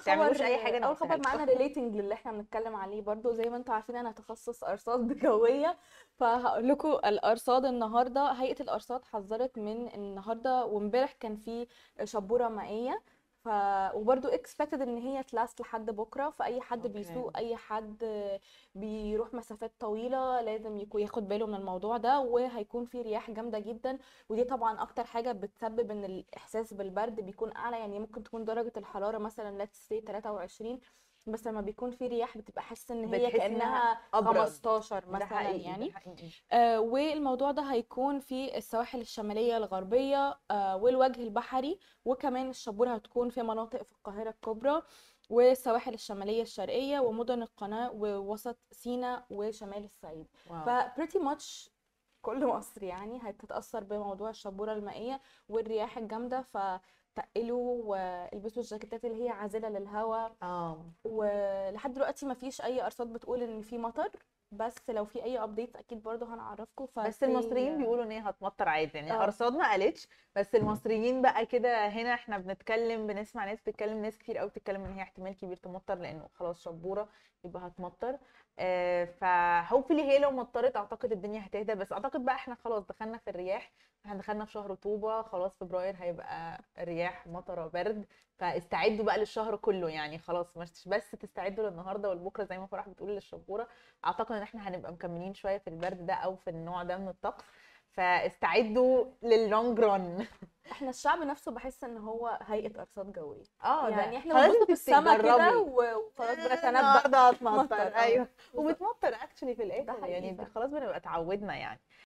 تعملوش خبر اي حاجه انا اول خبر قلتها معانا لكم. ريليتنج للي احنا بنتكلم عليه برضو زي ما انتم عارفين انا تخصص ارصاد جويه فهقول لكم الارصاد النهارده هيئه الارصاد حذرت من النهارده وامبارح كان في شبوره مائيه ف وبرضو اكسبكتد ان هي تلاست لحد بكره فاي حد أوكي. بيسوق اي حد بيروح مسافات طويله لازم يكون ياخد باله من الموضوع ده وهيكون في رياح جامده جدا ودي طبعا اكتر حاجه بتسبب ان الاحساس بالبرد بيكون اعلى يعني ممكن تكون درجه الحراره مثلا let's say 23 بس لما بيكون في رياح بتبقى حاسه ان هي بتحسي كانها إنها أبرد. 15 ده مثلا حقيقي ده يعني حقيقي. آه والموضوع ده هيكون في السواحل الشماليه الغربيه آه والوجه البحري وكمان الشبوره هتكون في مناطق في القاهره الكبرى والسواحل الشماليه الشرقيه ومدن القناه ووسط سيناء وشمال الصعيد واو. فبريتي ماتش كل مصر يعني هتتأثر بموضوع الشبورة المائية والرياح الجامدة فتقلوا والبسوا الجاكيتات اللي هي عازلة للهواء اه ولحد دلوقتي مفيش أي أرصاد بتقول إن في مطر بس لو في أي أبديت أكيد برضو هنعرفكم بس المصريين بيقولوا ان هي هتمطر عادي يعني آه. ارصاد ما قالتش بس المصريين بقى كده هنا احنا بنتكلم بنسمع ناس بتتكلم ناس كتير قوي بتتكلم ان هي احتمال كبير تمطر لانه خلاص شبوره يبقى هتمطر آه فهوبفلي هي لو مطرت اعتقد الدنيا هتهدى بس اعتقد بقى احنا خلاص دخلنا في الرياح احنا دخلنا في شهر رطوبه خلاص فبراير هيبقى رياح مطره برد فاستعدوا بقى للشهر كله يعني خلاص مش بس تستعدوا للنهارده والبكره زي ما فرح بتقول للشبوره اعتقد ان احنا هنبقى مكملين شويه في البرد ده او في النوع ده من الطقس فاستعدوا لللونج ران احنا الشعب نفسه بحس ان هو هيئة ارصاد جوية اه ده يعني احنا خلاص بنبص انت في السما كده بتجربي. و- وخلاص بنتنبأ النهارده هتمطر مطر، آه. ايوه بالظبط. وبتمطر اكشلي في ده الاخر حقيقي يعني فعلا. خلاص بنبقى اتعودنا يعني